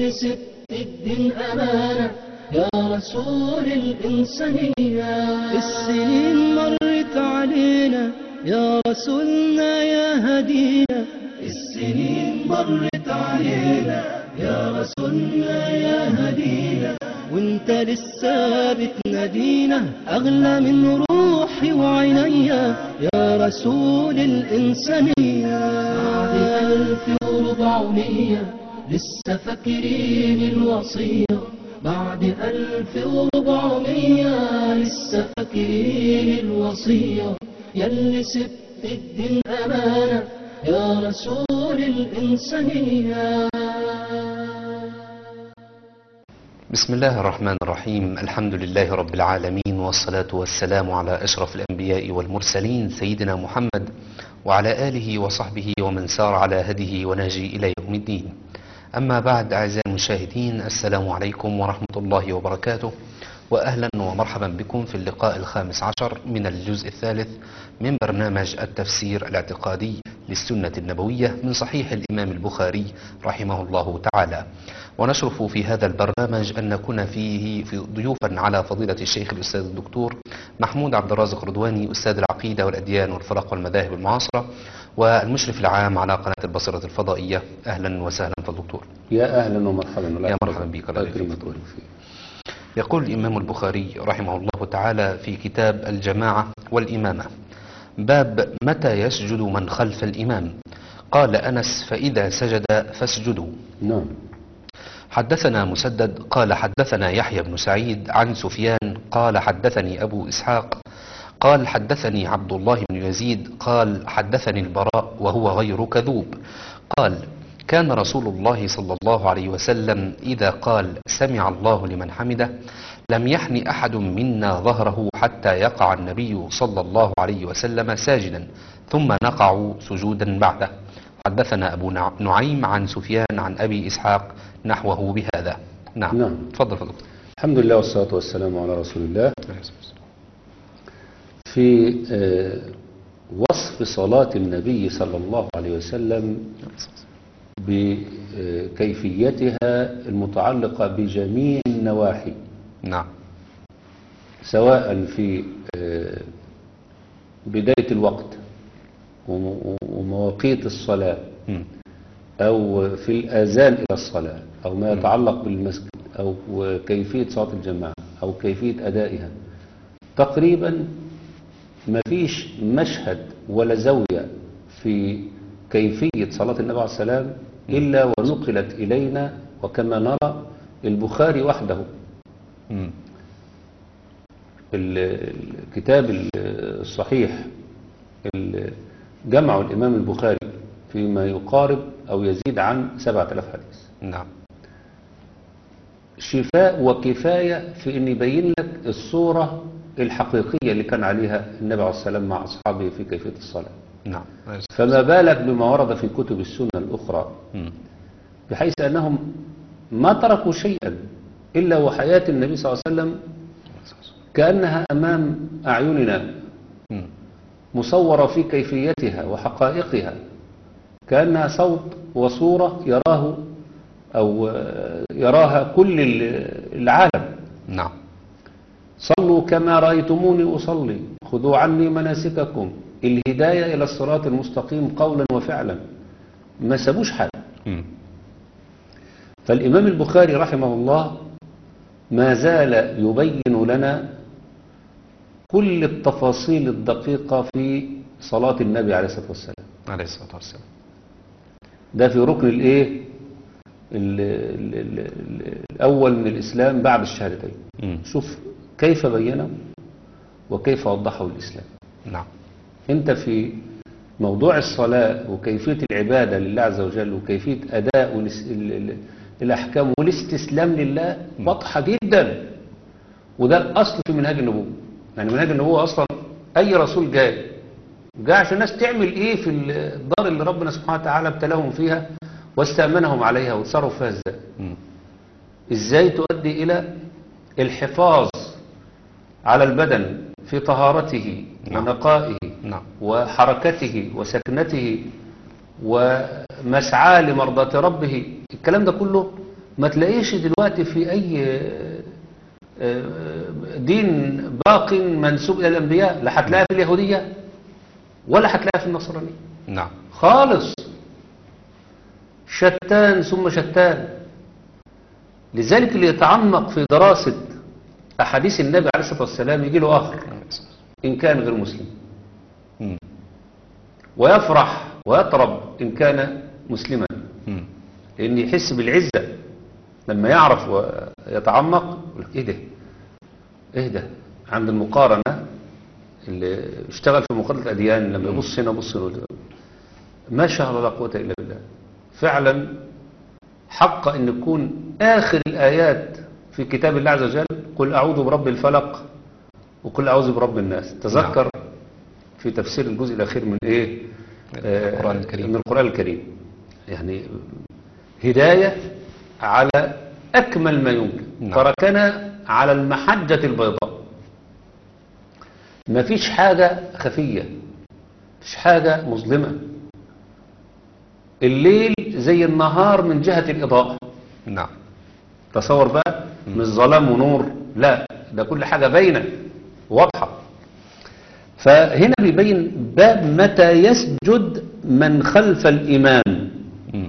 سبت الدين أمانة يا رسول الإنسانية السنين مرت علينا يا رسولنا يا هدينا السنين مرت علينا يا رسولنا يا هدينا وانت لسه بتنادينا اغلى من روحي وعينيا يا رسول الانسانيه بعد الف وربعمية لسه فاكرين الوصيه بعد ألف وربعمية لسه فاكرين الوصية يلي سبت الدين أمانة يا رسول الإنسانية بسم الله الرحمن الرحيم الحمد لله رب العالمين والصلاة والسلام على أشرف الأنبياء والمرسلين سيدنا محمد وعلى آله وصحبه ومن سار على هديه ونهجه إلى يوم الدين أما بعد أعزائي المشاهدين السلام عليكم ورحمة الله وبركاته وأهلا ومرحبا بكم في اللقاء الخامس عشر من الجزء الثالث من برنامج التفسير الاعتقادي للسنة النبوية من صحيح الإمام البخاري رحمه الله تعالى ونشرف في هذا البرنامج أن نكون فيه في ضيوفا على فضيلة الشيخ الأستاذ الدكتور محمود عبد الرازق رضواني أستاذ العقيدة والأديان والفرق والمذاهب المعاصرة والمشرف العام على قناة البصرة الفضائية أهلا وسهلا فالدكتور يا اهلا ومرحبا الله يا يحفظك. مرحبا بك، الله الله يكرمك يكرمك. ويبارك فيك. يقول الإمام البخاري رحمه الله تعالى في كتاب الجماعة والإمامة باب متى يسجد من خلف الإمام قال أنس فإذا سجد فاسجدوا نعم حدثنا مسدد قال حدثنا يحيى بن سعيد عن سفيان قال حدثني أبو إسحاق قال حدثني عبد الله بن يزيد قال حدثني البراء وهو غير كذوب قال كان رسول الله صلى الله عليه وسلم إذا قال سمع الله لمن حمده لم يحن أحد منا ظهره حتى يقع النبي صلى الله عليه وسلم ساجدا ثم نقع سجودا بعده حدثنا أبو نع- نعيم عن سفيان عن أبي إسحاق نحوه بهذا نعم نعم. تفضل فضل الحمد لله والصلاة والسلام على رسول الله في آه، وصف صلاة النبي صلى الله عليه وسلم بكيفيتها المتعلقة بجميع النواحي نعم سواء في آه، بداية الوقت وم- ومواقيت الصلاة مم. أو في الآذان إلى الصلاة أو ما يتعلق بالمسجد أو كيفية صلاة الجماعة أو كيفية أدائها تقريبا ما فيش مشهد ولا زاوية في كيفية صلاة النبي عليه السلام إلا ونقلت إلينا وكما نرى البخاري وحده مم. ال- الكتاب ال- الصحيح ال- جمعه الإمام البخاري فيما يقارب أو يزيد عن سبعة آلاف حديث نعم شفاء وكفاية في أن يبين لك الصورة الحقيقية اللي كان عليها النبي عليه السلام مع أصحابه في كيفية الصلاة نعم فما بالك بما ورد في كتب السنة الأخرى مم. بحيث أنهم ما تركوا شيئا إلا وحياة النبي صلى الله عليه وسلم كأنها أمام أعيننا مم. مصورة في كيفيتها وحقائقها كأنها صوت وصورة يراه أو آه، يراها كل ال- العالم نعم صلوا كما رأيتموني أصلي خذوا عني مناسككم الهداية إلى الصراط المستقيم قولا وفعلا ما سابوش حاجة مم. فالإمام البخاري رحمه الله ما زال يبين لنا كل التفاصيل الدقيقة في صلاة النبي عليه الصلاة والسلام عليه الصلاة والسلام ده في ركن الايه ال- ال- ال- ال- الأول من الإسلام بعد الشهادتين مم. شوف كيف بينه وكيف وضحه الإسلام نعم انت في موضوع الصلاة وكيفية العبادة لله عز وجل وكيفية أداء والاس- ال- ال- الأحكام والاستسلام لله واضحة جدا وده الأصل في منهاج النبوة يعني منهاج النبوة أصلا أي رسول جاي جاء عشان الناس تعمل إيه في الدار اللي ربنا سبحانه وتعالى ابتلاهم فيها واستأمنهم عليها وتصرف فيها إزاي مم. إزاي تؤدي إلى الحفاظ على البدن في طهارته نعم. ونقائه نعم وحركته وسكنته ومسعى لمرضاة ربه الكلام ده كله ما تلاقيش دلوقتي في أي آه، دين باق منسوب إلى الأنبياء لا هتلاقيها في اليهودية ولا هتلاقيها في النصرانية نعم خالص شتان ثم شتان لذلك اللي يتعمق في دراسة أحاديث النبي عليه الصلاة والسلام يجي له آخر إن كان غير مسلم مم. ويفرح ويطرب إن كان مسلما مم. لأن يحس بالعزة لما يعرف ويتعمق يقول لك إيه ده إيه ده عند المقارنة اللي اشتغل في مقارنة الأديان لما يبص هنا يبص هنا ما شاء الله لا قوة إلا بالله فعلا حق أن يكون آخر الآيات في كتاب الله عز وجل قل أعوذ برب الفلق وقل أعوذ برب الناس تذكر في تفسير الجزء الأخير من إيه آه، القرآن الكريم. من القرآن الكريم يعني هداية على أكمل ما يمكن نعم. تركنا على المحجة البيضاء ما فيش حاجة خفية مفيش حاجة مظلمة الليل زي النهار من جهة الإضاءة نعم تصور بقى مش ظلام ونور لا ده كل حاجة باينة واضحة فهنا بيبين باب متى يسجد من خلف الإمام مم.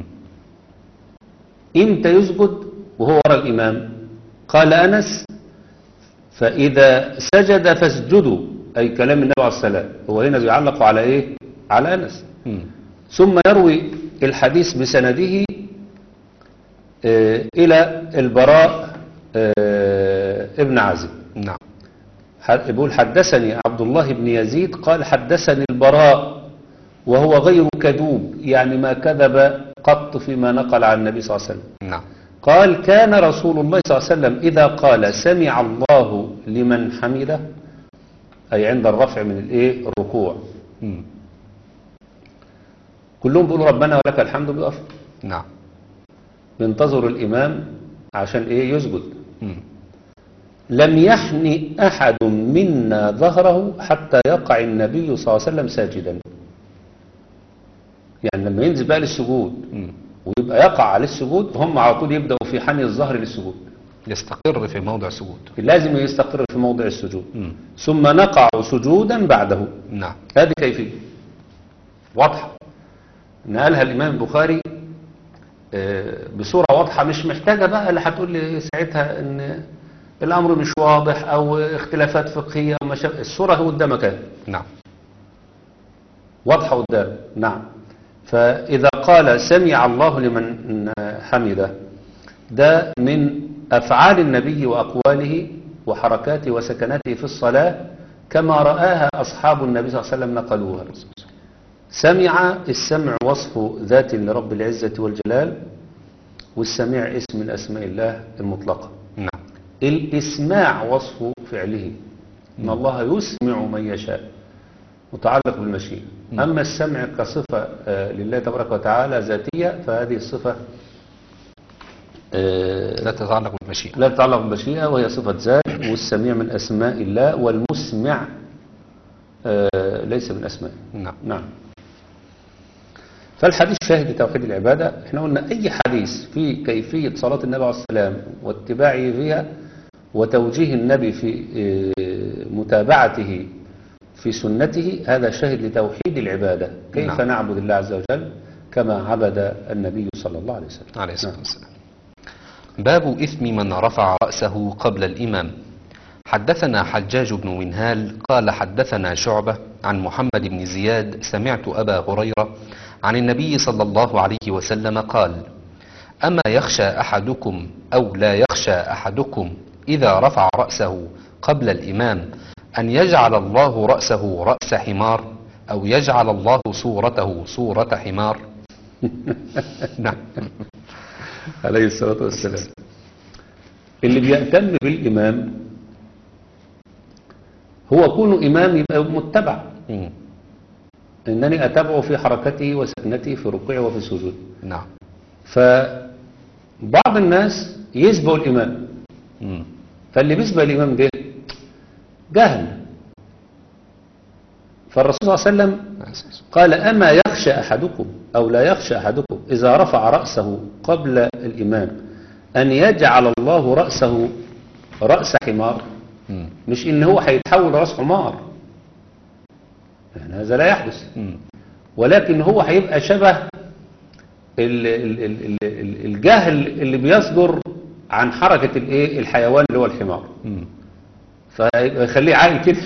إمتى يسجد وهو وراء الإمام قال أنس فإذا سجد فاسجدوا أي كلام النبي عليه السلام هو هنا بيعلق على إيه على أنس مم. ثم يروي الحديث بسنده آه، إلى البراء آه، ابن عازب نعم ح- يقول حدثني عبد الله بن يزيد قال حدثني البراء وهو غير كذوب يعني ما كذب قط فيما نقل عن النبي صلى الله عليه وسلم نعم قال كان رسول الله صلى الله عليه وسلم إذا قال سمع الله لمن حمده أي عند الرفع من الإيه الركوع مم. كلهم بيقولوا ربنا ولك الحمد بيقف نعم بينتظروا الإمام عشان إيه يسجد مم. لم يحن أحد منا ظهره حتى يقع النبي صلى الله عليه وسلم ساجدا يعني لما ينزل بقى للسجود مم. ويبقى يقع عليه السجود هم على طول يبدأوا في حني الظهر للسجود يستقر في موضع سجود لازم يستقر في موضع السجود مم. ثم نقع سجودا بعده نعم هذه كيفية واضحة نقلها الإمام البخاري آه، بصورة واضحة مش محتاجة بقى اللي هتقول لي ساعتها ان الأمر مش واضح أو اختلافات فقهية وما شابه الصورة هو قدامك اهي. نعم واضحة قدام نعم فإذا قال سمع الله لمن حمده ده من أفعال النبي وأقواله وحركاته وسكناته في الصلاة كما رآها أصحاب النبي صلى الله عليه وسلم نقلوها سمع السمع وصف ذات لرب العزة والجلال والسميع اسم من أسماء الله المطلقة نعم الإسماع وصف فعله إن الله يسمع من يشاء متعلق بالمشيئة أما السمع كصفة آه، لله تبارك وتعالى ذاتية فهذه الصفة آه، لا تتعلق بالمشيئة لا تتعلق بالمشيئة وهي صفة ذات والسميع من أسماء الله والمسمع آه، ليس من أسماء نعم نعم فالحديث شاهد لتوحيد العبادة احنا قلنا أي حديث في كيفية صلاة النبي عليه السلام واتباعه فيها وتوجيه النبي في آه، متابعته في سنته هذا شاهد لتوحيد العبادة كيف نعم. نعبد الله عز وجل كما عبد النبي صلى الله عليه وسلم عليه الصلاة نعم. والسلام باب إثم من رفع رأسه قبل الإمام حدثنا حجاج بن منهال قال حدثنا شعبة عن محمد بن زياد سمعت أبا هريرة عن النبي صلى الله عليه وسلم قال أما يخشى أحدكم أو لا يخشى أحدكم إذا رفع رأسه قبل الإمام أن يجعل الله رأسه رأس حمار أو يجعل الله صورته صورة حمار نعم عليه الصلاة والسلام اللي بيهتم بالإمام هو كونه إمام يبقى متبع مم. إنني أتبعه في حركته وسكنته في ركوعه وفي سجوده نعم فبعض الناس يسبق الإمام مم. فاللي بيسبق الإمام ده جهل فالرسول صلى الله عليه وسلم قال أما يخشى أحدكم أو لا يخشى أحدكم إذا رفع رأسه قبل الإمام أن يجعل الله رأسه رأس حمار مم. مش إن هو هيتحول رأس حمار يعني هذا لا يحدث مم. ولكن هو هيبقى شبه ال- ال- ال- ال- ال- الجهل اللي بيصدر عن حركة الايه الحيوان اللي هو الحمار مم. فيخليه عاقل كده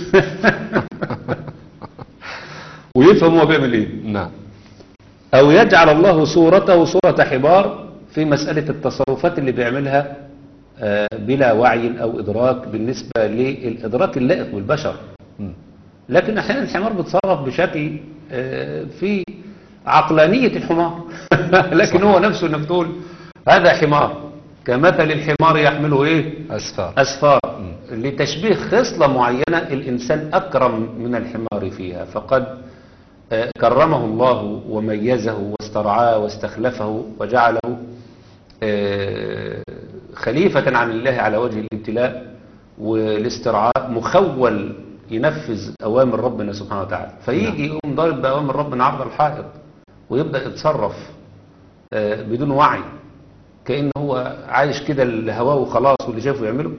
ويفهم هو بيعمل ايه نعم او يجعل الله صورته صورة حمار في مسألة التصرفات اللي بيعملها آه، بلا وعي او ادراك بالنسبة للادراك اللائق بالبشر مم. لكن احيانا الحمار بيتصرف بشكل آه، في عقلانية الحمار لكن هو نفسه انك تقول هذا حمار كمثل الحمار يحمله ايه أسفار أسفار لتشبيه خصلة معينة الإنسان أكرم من الحمار فيها فقد آه، كرمه الله وميزه واسترعاه واستخلفه وجعله آه، خليفة عن الله على وجه الابتلاء والاسترعاء مخول ينفذ أوامر ربنا سبحانه وتعالى فيجي يقوم ضارب بأوامر ربنا عرض الحائط ويبدأ يتصرف آه، بدون وعي كأنه هو عايش كده الهواه وخلاص واللي شافه يعمله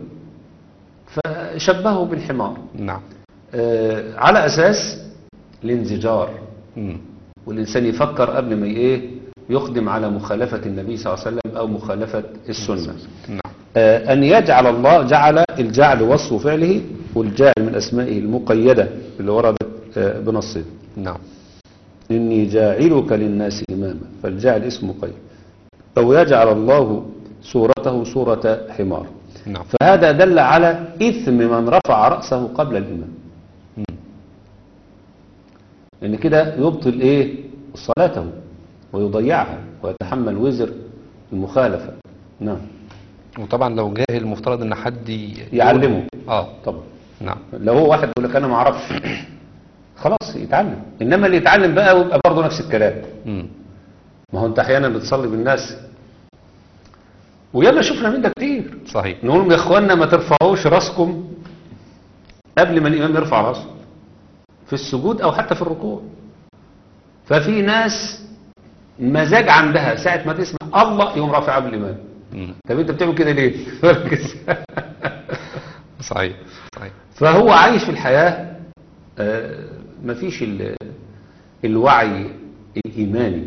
فشبهه بالحمار نعم آه، على أساس الانزجار مم. والإنسان يفكر قبل ما ايه يقدم على مخالفة النبي صلى الله عليه وسلم أو مخالفة السنة نعم آه، أن يجعل الله جعل الجعل وصف فعله والجعل من أسمائه المقيدة اللي وردت آه، بنصه نعم إني جاعلك للناس إماما فالجعل اسم مقيد أو يجعل الله صورته صورة حمار نعم فهذا دل على إثم من رفع رأسه قبل الإمام مم. لأن كده يبطل إيه صلاته ويضيعها ويتحمل وزر المخالفة نعم وطبعا لو جاهل المفترض ان حد ي- يعلمه اه طبعا نعم لو هو واحد يقول لك أنا ما أعرفش خلاص يتعلم إنما اللي يتعلم بقى ويبقى برضه نفس الكلام مم. ما هو أنت أحيانا بتصلي بالناس وياما شفنا من ده كتير صحيح نقول لهم يا اخوانا ما ترفعوش راسكم قبل ما الامام يرفع راسه في السجود او حتى في الركوع ففي ناس مزاج عندها ساعة ما تسمع الله يقوم رافع قبل الامام مم. طب انت بتعمل كده ليه صحيح صحيح فهو عايش في الحياة آه، مفيش ال- الوعي الإيماني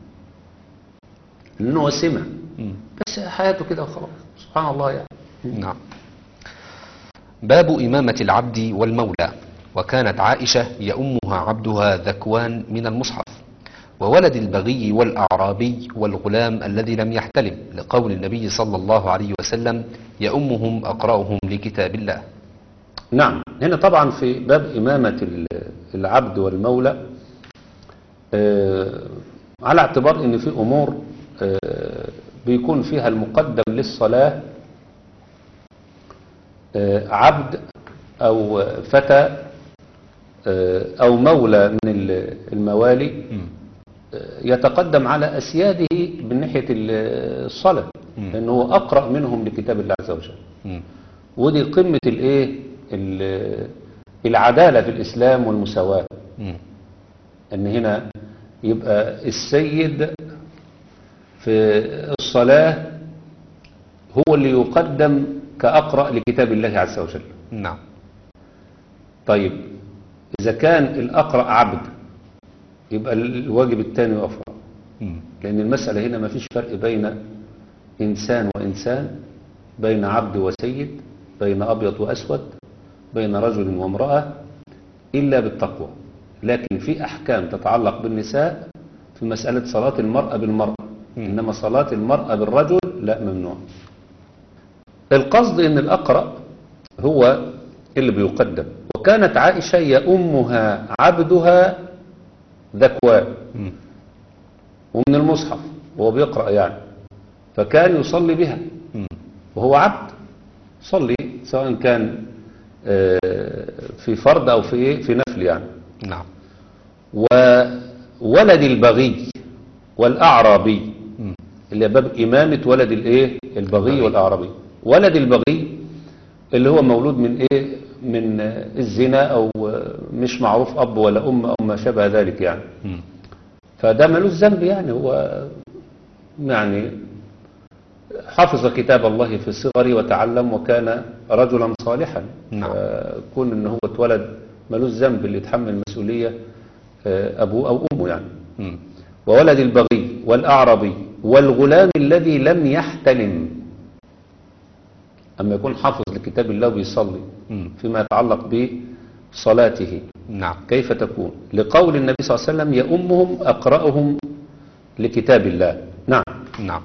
لأنه هو سمع مم. بس حياته كده وخلاص سبحان الله يعني نعم باب إمامة العبد والمولى وكانت عائشة يأمها عبدها ذكوان من المصحف وولد البغي والأعرابي والغلام الذي لم يحتلم لقول النبي صلى الله عليه وسلم يأمهم أقرأهم لكتاب الله نعم هنا طبعا في باب إمامة ال- العبد والمولى آه، على اعتبار ان في امور آه، بيكون فيها المقدم للصلاة آه، عبد او فتى آه، او مولى من ال- الموالي مم. آه، يتقدم على اسياده من ناحية ال- الصلاة مم. لانه هو اقرأ منهم لكتاب الله عز وجل مم. ودي قمة الايه ال- العدالة في الإسلام والمساواة مم. ان هنا يبقى السيد في الصلاة هو اللي يقدم كأقرأ لكتاب الله عز وجل نعم طيب إذا كان الأقرأ عبد يبقى الواجب الثاني أقرأ مم. لأن المسألة هنا ما فيش فرق بين إنسان وإنسان بين عبد وسيد بين أبيض وأسود بين رجل وامرأة إلا بالتقوى لكن في أحكام تتعلق بالنساء في مسألة صلاة المرأة بالمرأة إنما صلاة المرأة بالرجل لا ممنوع القصد إن الأقرأ هو اللي بيقدم وكانت عائشة يأمها عبدها ذكوان مم. ومن المصحف وهو بيقرأ يعني فكان يصلي بها مم. وهو عبد صلي سواء كان آه، في فرض أو في إيه؟ في نفل يعني نعم وولد البغي والأعرابي مم. اللي باب إمامة ولد الإيه البغي والأعرابي ولد البغي اللي هو مولود من إيه من آه، الزنا أو آه، مش معروف أب ولا أم أو ما شابه ذلك يعني مم. فده ملوش ذنب يعني هو يعني حفظ كتاب الله في الصغر وتعلم وكان رجلا صالحا نعم. آه، كون ان هو اتولد ملوش ذنب اللي يتحمل المسؤولية آه، ابوه او امه يعني مم. وولد البغي والأعربي والغلام الذي لم يحتلم أما يكون حافظ لكتاب الله وبيصلي مم. فيما يتعلق بصلاته نعم كيف تكون لقول النبي صلى الله عليه وسلم يأمهم أقرأهم لكتاب الله نعم نعم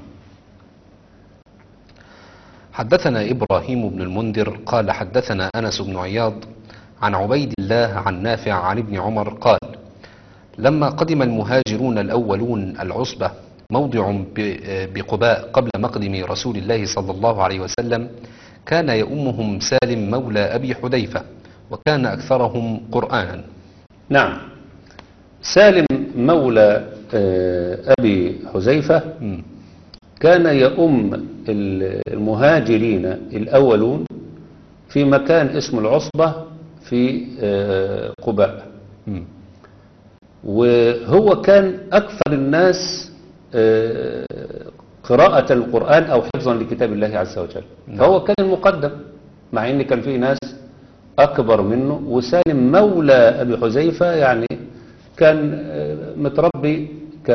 حدثنا إبراهيم بن المنذر قال حدثنا أنس بن عياض عن عبيد الله عن نافع عن ابن عمر قال لما قدم المهاجرون الأولون العصبة موضع ب- بقباء قبل مقدم رسول الله صلى الله عليه وسلم كان يؤمهم سالم مولى أبي حذيفة وكان أكثرهم قرآنا نعم سالم مولى آه، أبي حذيفة مم. كان يؤم ال- المهاجرين الأولون في مكان اسمه العصبة في آه، قباء مم. وهو كان أكثر الناس آه، قراءة القرآن أو حفظا لكتاب الله عز وجل نعم. فهو كان المقدم مع أن كان فيه ناس أكبر منه وسالم مولى أبي حذيفة يعني كان آه، متربي ك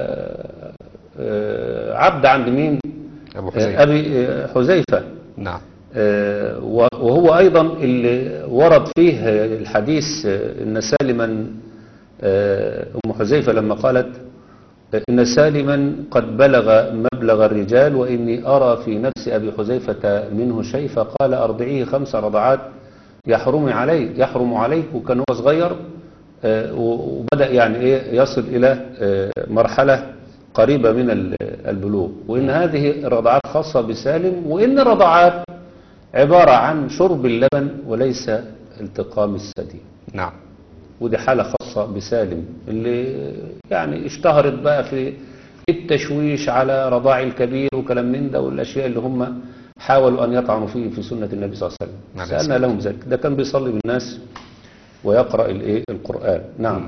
آه، عبد عند مين أبو آه، حذيفة أبي آه، حذيفة نعم آه، وهو أيضا اللي ورد فيه الحديث آه، إن سالما آه، أم حذيفة لما قالت آه، إن سالما قد بلغ مبلغ الرجال وإني أرى في نفس أبي حذيفة منه شيء فقال أرضعيه خمس رضعات يحرم عليك يحرم عليك وكان هو صغير آه، وبدأ يعني إيه يصل إلى آه، مرحلة قريبة من ال- البلوغ وإن هذه الرضعات خاصة بسالم وإن الرضعات عبارة عن شرب اللبن وليس التقام الثدي نعم ودي حالة خاصة بسالم اللي يعني اشتهرت بقى في التشويش على رضاع الكبير وكلام من ده والأشياء اللي هم حاولوا أن يطعنوا فيه في سنة النبي صلى الله عليه نعم. وسلم سألنا لهم ذلك ده كان بيصلي بالناس ويقرأ الإيه القرآن نعم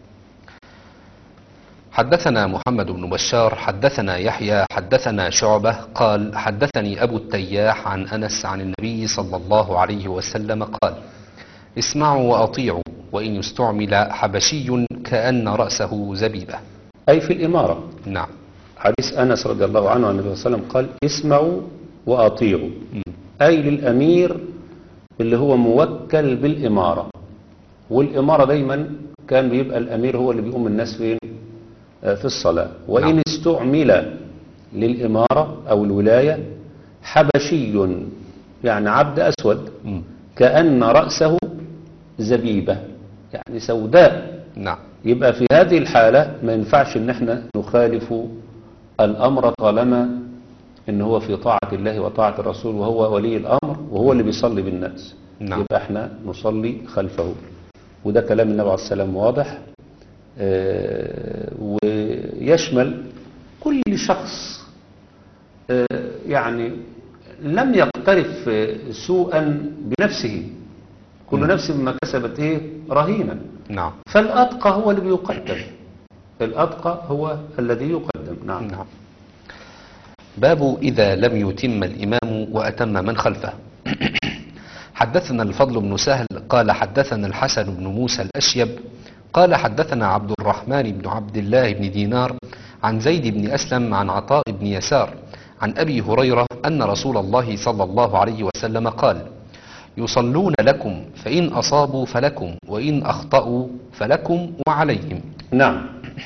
حدثنا محمد بن بشار حدثنا يحيى حدثنا شعبة قال حدثني أبو التياح عن أنس عن النبي صلى الله عليه وسلم قال اسمعوا وأطيعوا وإن يستعمل حبشي كأن رأسه زبيبة أي في الإمارة نعم حديث أنس رضي الله عنه عن النبي صلى الله عليه وسلم قال اسمعوا وأطيعوا مم. أي للأمير اللي هو موكل بالإمارة والإمارة دايما كان بيبقى الأمير هو اللي بيقوم الناس فين آه، في الصلاة وإن نعم. استعمل للإمارة أو الولاية حبشي يعني عبد أسود مم. كأن رأسه زبيبة يعني سوداء نعم يبقى في هذه الحالة ما ينفعش ان احنا نخالف الامر طالما ان هو في طاعة الله وطاعة الرسول وهو ولي الامر وهو اللي بيصلي بالناس نعم. يبقى احنا نصلي خلفه وده كلام النبي عليه السلام واضح آه، ويشمل كل شخص آه، يعني لم يقترف آه، سوءا بنفسه كل نفس بما كسبت ايه رهينه نعم فالأتقى هو اللي بيقدم الأتقى هو الذي يقدم نعم نعم باب إذا لم يتم الإمام وأتم من خلفه حدثنا الفضل بن سهل قال حدثنا الحسن بن موسى الأشيب قال حدثنا عبد الرحمن بن عبد الله بن دينار عن زيد بن أسلم عن عطاء بن يسار عن أبي هريرة أن رسول الله صلى الله عليه وسلم قال يصلون لكم فإن أصابوا فلكم وإن أخطأوا فلكم وعليهم نعم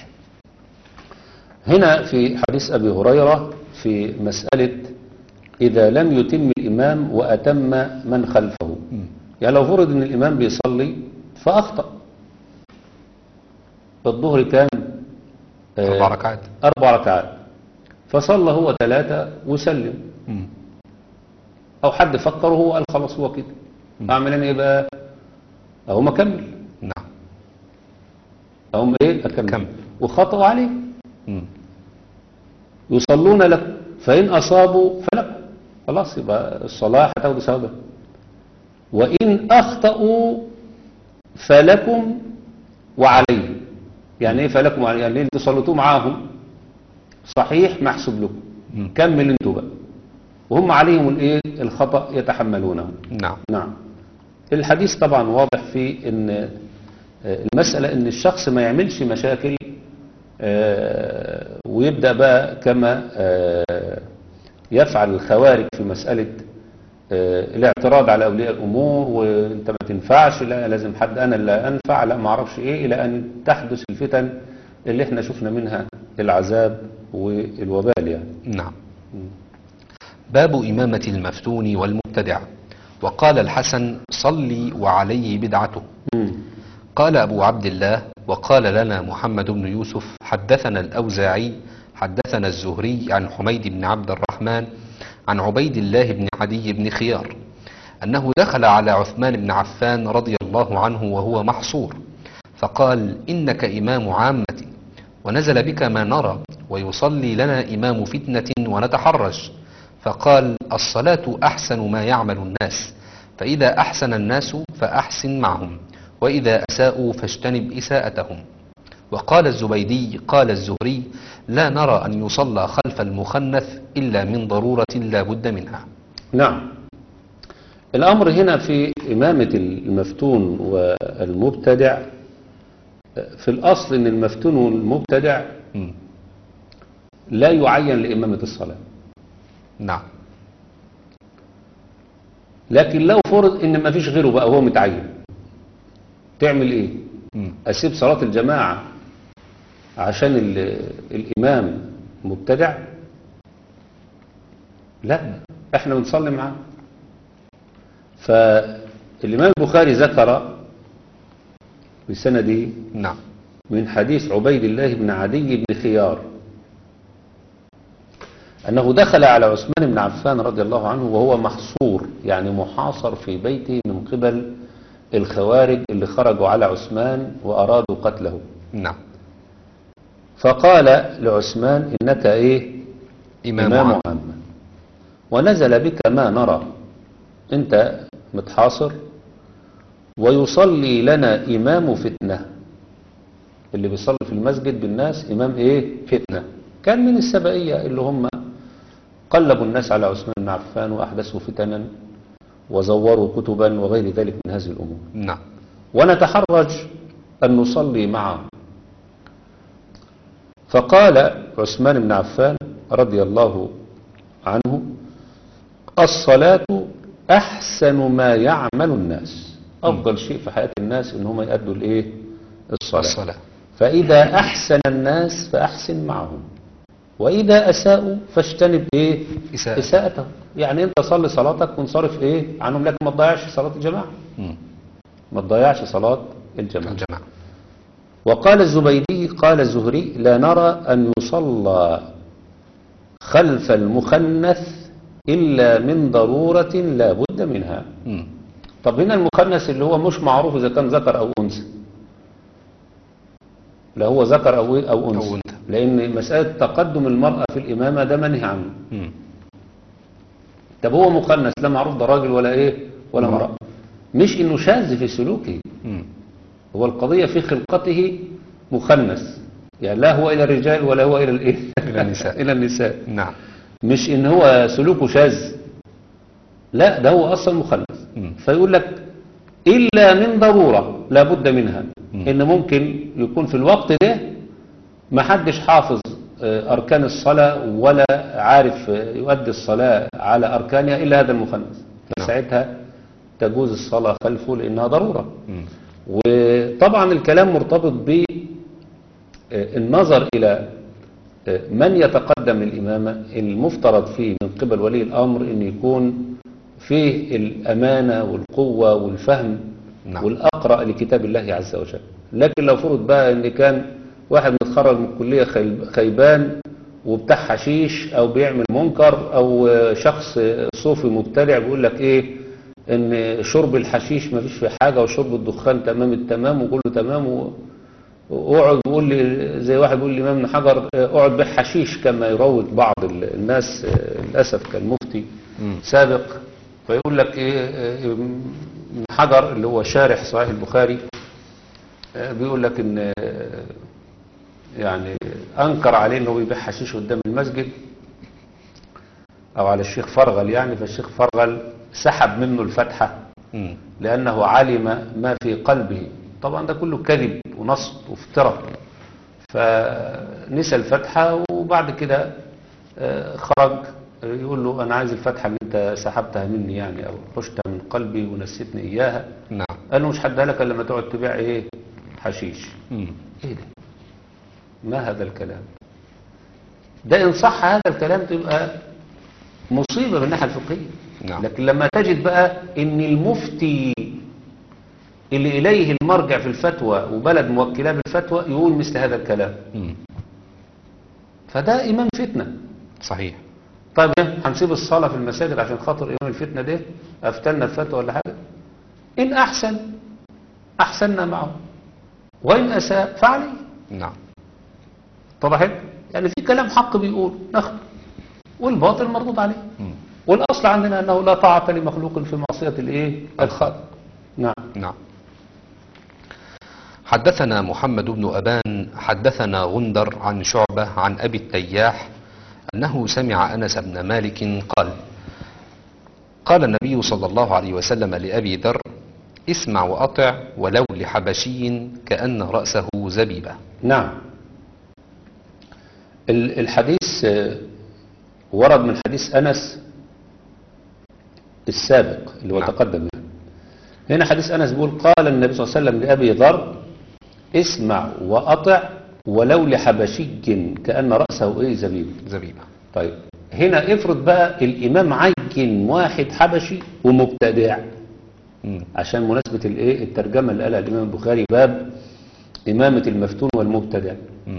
هنا في حديث أبي هريرة في مسألة إذا لم يتم الإمام وأتم من خلفه يعني لو فرض أن الإمام بيصلي فأخطأ الظهر كان آه، أربع ركعات أربع ركعات فصلى هو ثلاثة وسلم مم. أو حد فكر وهو قال خلاص هو كده أعمل أنا إيه بقى أهو ما كمل نعم أهم إيه أكمل كمل. وخطأوا عليه مم. يصلون لك فإن أصابوا فلك خلاص يبقى الصلاة هتاخدوا ثوابها وإن أخطأوا فلكم وعليهم يعني إيه فلكم وعليهم يعني انتوا صليتوا معاهم صحيح محسوب لكم مم. كمل انتوا بقى وهم عليهم الايه الخطأ يتحملونه نعم نعم الحديث طبعا واضح في ان آه، المسألة ان الشخص ما يعملش مشاكل آه، ويبدأ بقى كما آه، يفعل الخوارج في مسألة آه، الاعتراض على أولياء الأمور وانت ما تنفعش لا لازم حد أنا اللي أنفع لا ما أعرفش إيه إلى أن تحدث الفتن اللي احنا شفنا منها العذاب والوبال يعني نعم باب إمامة المفتون والمبتدع وقال الحسن صلي وعليه بدعته مم. قال أبو عبد الله وقال لنا محمد بن يوسف حدثنا الأوزاعي حدثنا الزهري عن حميد بن عبد الرحمن عن عبيد الله بن عدي بن خيار أنه دخل على عثمان بن عفان رضي الله عنه وهو محصور فقال إنك إمام عامة ونزل بك ما نرى ويصلي لنا إمام فتنة ونتحرج فقال الصلاة أحسن ما يعمل الناس فإذا أحسن الناس فأحسن معهم وإذا أساءوا فاجتنب إساءتهم وقال الزبيدي قال الزهري لا نرى أن يصلى خلف المخنث إلا من ضرورة لا بد منها نعم الأمر هنا في إمامة المفتون والمبتدع في الأصل أن المفتون والمبتدع مم. لا يعين لإمامة الصلاة نعم لكن لو فرض ان ما فيش غيره بقى هو متعين تعمل ايه مم. اسيب صلاة الجماعة عشان ال- الامام مبتدع لا احنا بنصلي معاه فالامام البخاري ذكر بسنده نعم من حديث عبيد الله بن عدي بن خيار أنه دخل على عثمان بن عفان رضي الله عنه وهو محصور يعني محاصر في بيته من قبل الخوارج اللي خرجوا على عثمان وأرادوا قتله نعم فقال لعثمان إنك إيه إمام, إمام عام. عامة ونزل بك ما نرى أنت متحاصر ويصلي لنا إمام فتنة اللي بيصلي في المسجد بالناس إمام إيه فتنة كان من السبائية اللي هم قلبوا الناس على عثمان بن عفان وأحدثوا فتنا وزوروا كتبا وغير ذلك من هذه الأمور نعم ونتحرج أن نصلي معه فقال عثمان بن عفان رضي الله عنه الصلاة أحسن ما يعمل الناس أفضل شيء في حياة الناس إن هم يأدوا الإيه الصلاة الصلاة فإذا أحسن الناس فأحسن معهم وإذا أساءوا فاجتنب إيه إساءة. إساءتهم يعني أنت صلي صلاتك وانصرف إيه عنهم لكن ما تضيعش صلاة الجماعة مم. ما تضيعش صلاة الجماعة الجماعة وقال الزبيدي قال الزهري لا نرى أن يصلى خلف المخنث إلا من ضرورة لا بد منها مم. طب هنا المخنث اللي هو مش معروف إذا كان ذكر أو أنثى لا هو ذكر أو أو أنثى أو أنثى. لأن مسألة تقدم المرأة في الإمامة ده منهي عنه مم. طب هو مخنث لا معروف ده راجل ولا إيه ولا امرأة مش إنه شاذ في سلوكه مم. هو القضية في خلقته مخنث يعني لا هو إلى الرجال ولا هو إلى الإيه إلى النساء. إلى النساء نعم مش إن هو سلوكه شاذ لا ده هو أصلا مخنث مم. فيقول لك إلا من ضرورة لا بد منها مم. إن ممكن يكون في الوقت ده ما حدش حافظ آه، أركان الصلاة ولا عارف آه، يؤدي الصلاة على أركانها إلا هذا المخنث نعم. فساعتها تجوز الصلاة خلفه لأنها ضرورة مم. وطبعا الكلام مرتبط بالنظر إلى آه، من يتقدم للإمامة المفترض فيه من قبل ولي الأمر أن يكون فيه الأمانة والقوة والفهم نعم. والأقرأ لكتاب الله عز وجل لكن لو فرض بقى أن كان واحد متخرج من الكلية خيب- خيبان وبتاع حشيش أو بيعمل منكر أو آه، شخص آه، صوفي مبتدع بيقول لك إيه ان شرب الحشيش ما فيش فيه حاجة وشرب الدخان تمام التمام وكله تمام و- واقعد بيقول لي زي واحد بيقول لي امام حجر آه، اقعد بيع حشيش كما يروج بعض ال- الناس آه، للاسف كالمفتي مم. سابق فيقول لك ايه آه، ابن حجر اللي هو شارح صحيح البخاري آه، بيقول لك ان آه، يعني انكر عليه انه بيبيع حشيش قدام المسجد او على الشيخ فرغل يعني فالشيخ فرغل سحب منه الفتحة مم. لانه علم ما في قلبه طبعا ده كله كذب ونصب وافتراء فنسى الفتحة وبعد كده آه، خرج يقول له انا عايز الفتحة اللي انت سحبتها مني يعني او حشتها من قلبي ونسيتني اياها نعم قال له مش هديها لك الا لما تقعد تبيع ايه حشيش مم. ايه ده ما هذا الكلام ده ان صح هذا الكلام تبقى مصيبة من الناحية الفقهية نعم. لكن لما تجد بقى ان المفتي اللي اليه المرجع في الفتوى وبلد موكلاه بالفتوى يقول مثل هذا الكلام مم. فده امام فتنة صحيح طيب إيه؟ هنسيب الصلاة في المساجد عشان خاطر امام الفتنة ده افتلنا الفتوى ولا حاجة ان احسن احسننا معه وان اساء فعليه نعم طبعا يعني في كلام حق بيقول ناخده والباطل مردود عليه مم. والاصل عندنا انه لا طاعه لمخلوق في معصيه الايه الخالق نعم نعم حدثنا محمد بن أبان حدثنا غندر عن شعبة عن أبي التياح أنه سمع أنس بن مالك قال قال النبي صلى الله عليه وسلم لأبي ذر اسمع وأطع ولو لحبشي كأن رأسه زبيبة نعم ال- الحديث آه، ورد من حديث انس السابق اللي هو نعم. تقدم يعني. هنا حديث انس بيقول قال النبي صلى الله عليه وسلم لابي ذر اسمع واطع ولو لحبشي كان راسه ايه زبيب زبيبة طيب هنا افرض بقى الامام عين واحد حبشي ومبتدع مم. عشان مناسبة الايه الترجمة اللي قالها الامام البخاري باب امامة المفتون والمبتدع مم.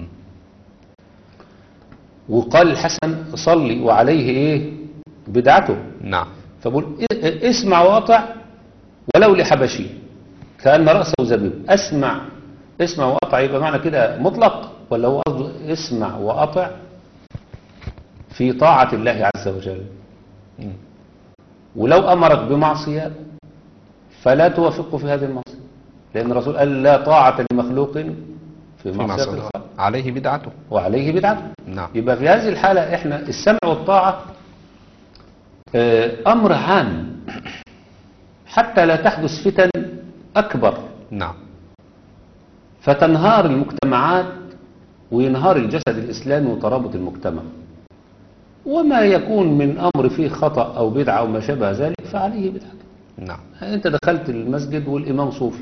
وقال الحسن صلي وعليه ايه بدعته نعم فبقول إ- اسمع واطع ولو لحبشي كأن رأسه زبيب اسمع اسمع واطع يبقى معنى كده مطلق ولا هو قصده اسمع واطع في طاعة الله عز وجل مم. ولو أمرك بمعصية فلا توافقه في هذه المعصية لأن الرسول قال لا طاعة لمخلوق في في معصية معصية الخالق عليه بدعته وعليه بدعته نعم يبقى في هذه الحالة احنا السمع والطاعة آه، أمر عام حتى لا تحدث فتن أكبر نعم فتنهار المجتمعات وينهار الجسد الإسلامي وترابط المجتمع وما يكون من أمر فيه خطأ أو بدعة أو ما شابه ذلك فعليه بدعته نعم انت دخلت المسجد والامام صوفي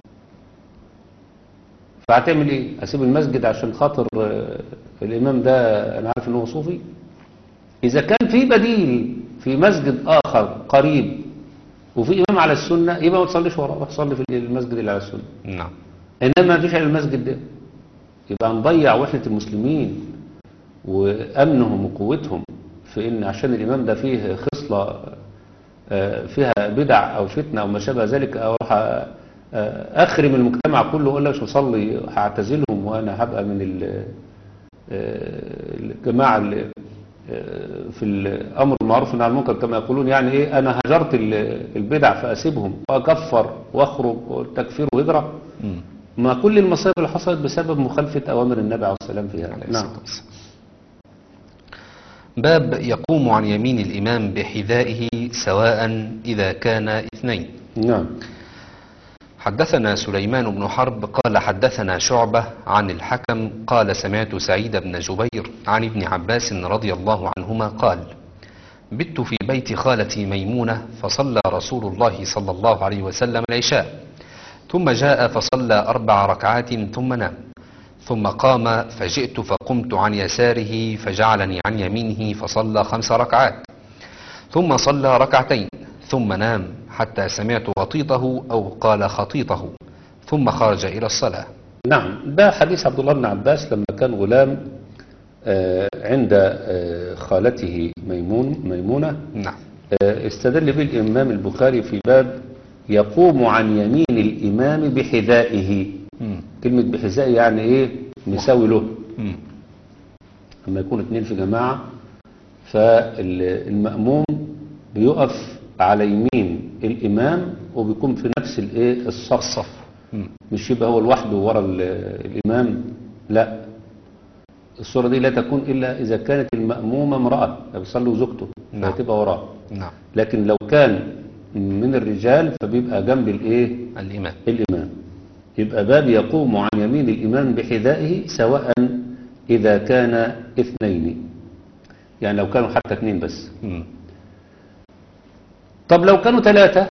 فهتعمل ايه اسيب المسجد عشان خاطر آه، الامام ده انا عارف ان هو صوفي اذا كان في بديل في مسجد اخر قريب وفي امام على السنه يبقى ما تصليش وراه روح صلي في المسجد اللي على السنه نعم انما ما فيش على المسجد ده يبقى نضيع وحده المسلمين وامنهم وقوتهم في ان عشان الامام ده فيه خصله آه، فيها بدع او فتنه او ما شابه ذلك اروح آه، اخرم المجتمع كله واقول لك مش هصلي هعتزلهم وانا هبقى من ال- آه، الجماعه اللي آه، في الامر بالمعروف والنهي عن المنكر كما يقولون يعني ايه انا هجرت ال- البدع فاسيبهم واكفر واخرج والتكفير وهجره مم. ما كل المصائب اللي حصلت بسبب مخالفة أوامر النبي عليه السلام فيها عليه نعم الصلاة والسلام. باب يقوم عن يمين الإمام بحذائه سواء إذا كان اثنين نعم حدثنا سليمان بن حرب قال حدثنا شعبة عن الحكم قال سمعت سعيد بن جبير عن ابن عباس رضي الله عنهما قال بت في بيت خالتي ميمونة فصلى رسول الله صلى الله عليه وسلم العشاء ثم جاء فصلى أربع ركعات ثم نام ثم قام فجئت فقمت عن يساره فجعلني عن يمينه فصلى خمس ركعات ثم صلى ركعتين ثم نام حتى سمعت غطيطه أو قال خطيطه ثم خرج إلى الصلاة نعم ده حديث عبد الله بن عباس لما كان غلام آه، عند آه، خالته ميمون ميمونة نعم آه، استدل به الإمام البخاري في باب يقوم عن يمين الإمام بحذائه مم. كلمة بحذائه يعني إيه مساوي له مم. لما يكون اتنين في جماعة فالمأموم بيقف على يمين الإمام وبيكون في نفس الايه الصف الصف مم. مش يبقى هو لوحده ورا ال- الإمام لا الصورة دي لا تكون إلا إذا كانت المأمومة امرأة بيصلي وزوجته نعم. فتبقى وراه نعم لكن لو كان من الرجال فبيبقى جنب الايه الإمام الإمام يبقى باب يقوم عن يمين الإمام بحذائه سواء إذا كان اثنين يعني لو كانوا حتى اثنين بس مم. طب لو كانوا ثلاثة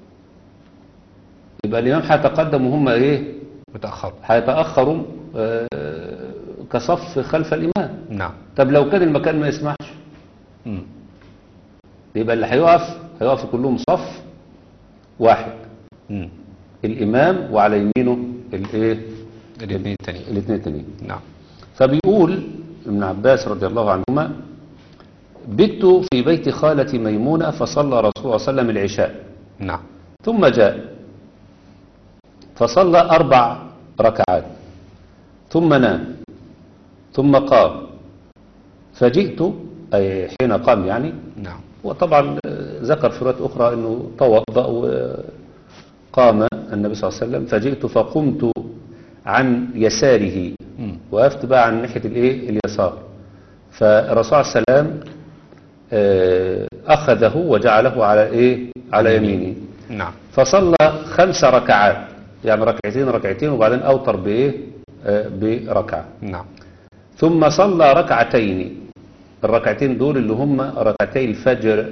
يبقى الإمام هيتقدم وهم إيه متأخر هيتأخروا آه، كصف خلف الإمام نعم طب لو كان المكان ما يسمحش مم. يبقى اللي هيقف هيقف كلهم صف واحد مم. الإمام وعلى يمينه الإيه الاثنين التانيين الاثنين التانيين نعم فبيقول ابن عباس رضي الله عنهما بت في بيت خالة ميمونة فصلى رسول الله صلى الله عليه وسلم العشاء نعم ثم جاء فصلى أربع ركعات ثم نام ثم قام فجئت أي حين قام يعني نعم وطبعا آه، ذكر في رواية أخرى أنه توضأ وقام النبي صلى الله عليه وسلم فجئت فقمت عن يساره مم. وقفت بقى عن ناحية الايه اليسار فالرسول صلى الله عليه وسلم آه، أخذه وجعله على ايه على يمينه نعم فصلى خمس ركعات يعني ركعتين ركعتين وبعدين أوتر بايه آه، بركعة نعم ثم صلى ركعتين الركعتين دول اللي هم ركعتي الفجر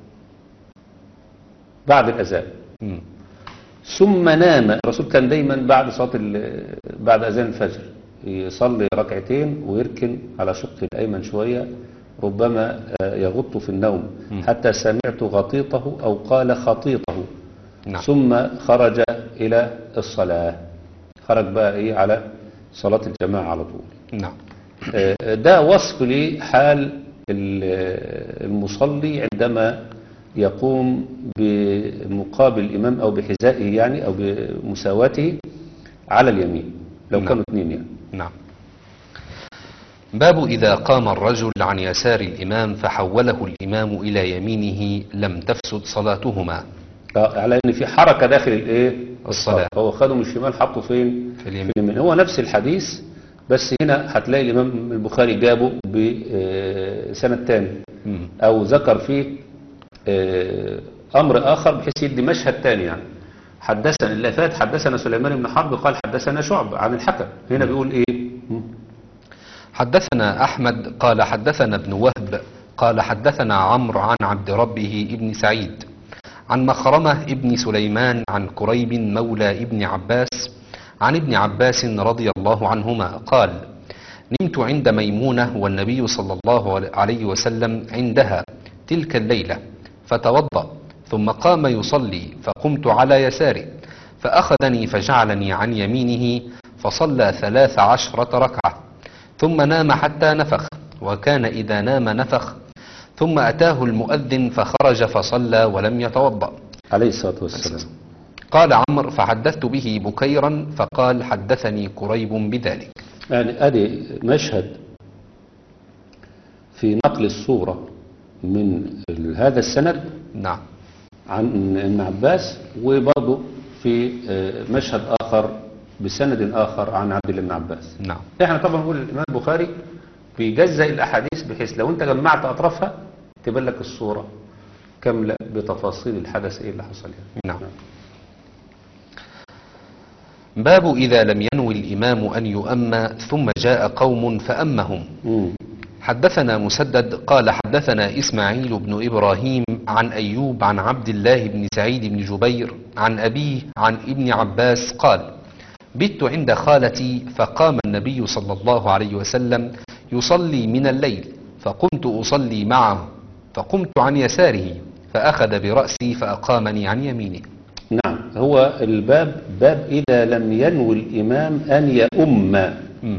بعد الأذان مم. ثم نام الرسول كان دايما بعد صلاة ال- بعد أذان الفجر يصلي ركعتين ويركن على شقه الأيمن شوية ربما آه، يغط في النوم مم. حتى سمعت غطيطه أو قال خطيطه نعم ثم خرج إلى الصلاة خرج بقى إيه على صلاة الجماعة على طول نعم آه، ده وصف لحال ال- المصلي عندما يقوم بمقابل الإمام أو بحذائه يعني أو بمساواته على اليمين لو نعم. كانوا اثنين يعني نعم باب إذا قام الرجل عن يسار الإمام فحوله الإمام إلى يمينه لم تفسد صلاتهما آه، على ان في حركة داخل الايه الصلاة. هو خده من الشمال حطه فين في اليمين. اليمين هو نفس الحديث بس هنا هتلاقي الامام البخاري جابه بسنة تاني مم. او ذكر فيه آه، امر اخر بحيث يدي مشهد تاني يعني حدثنا اللي فات حدثنا سليمان بن حرب قال حدثنا شعب عن الحكم هنا بيقول ايه مم. حدثنا أحمد قال حدثنا ابن وهب قال حدثنا عمرو عن عبد ربه ابن سعيد عن مخرمة ابن سليمان عن كريب مولى ابن عباس عن ابن عباس رضي الله عنهما قال نمت عند ميمونة والنبي صلى الله عليه وسلم عندها تلك الليلة فتوضأ ثم قام يصلي فقمت على يساره فأخذني فجعلني عن يمينه فصلى ثلاث عشرة ركعة ثم نام حتى نفخ وكان إذا نام نفخ ثم أتاه المؤذن فخرج فصلى ولم يتوضأ عليه الصلاة والسلام قال عمرو فحدثت به بكيرا فقال حدثني كريب بذلك يعني ادي مشهد في نقل الصورة من ال- هذا السند نعم عن ابن عباس وبرضه في آه، مشهد آخر بسند آخر عن عبد الله بن عباس نعم احنا طبعا نقول الإمام البخاري بيجزأ الأحاديث بحيث لو أنت جمعت أطرافها تبان لك الصورة كاملة بتفاصيل الحدث إيه اللي حصل يعني نعم باب إذا لم ينوي الإمام أن يؤم ثم جاء قوم فأمهم مم. حدثنا مسدد قال حدثنا إسماعيل بن إبراهيم عن أيوب عن عبد الله بن سعيد بن جبير عن أبيه عن ابن عباس قال بت عند خالتي فقام النبي صلى الله عليه وسلم يصلي من الليل فقمت أصلي معه فقمت عن يساره فأخذ برأسي فأقامني عن يمينه نعم هو الباب باب إذا لم ينوي الإمام أن يؤم مم.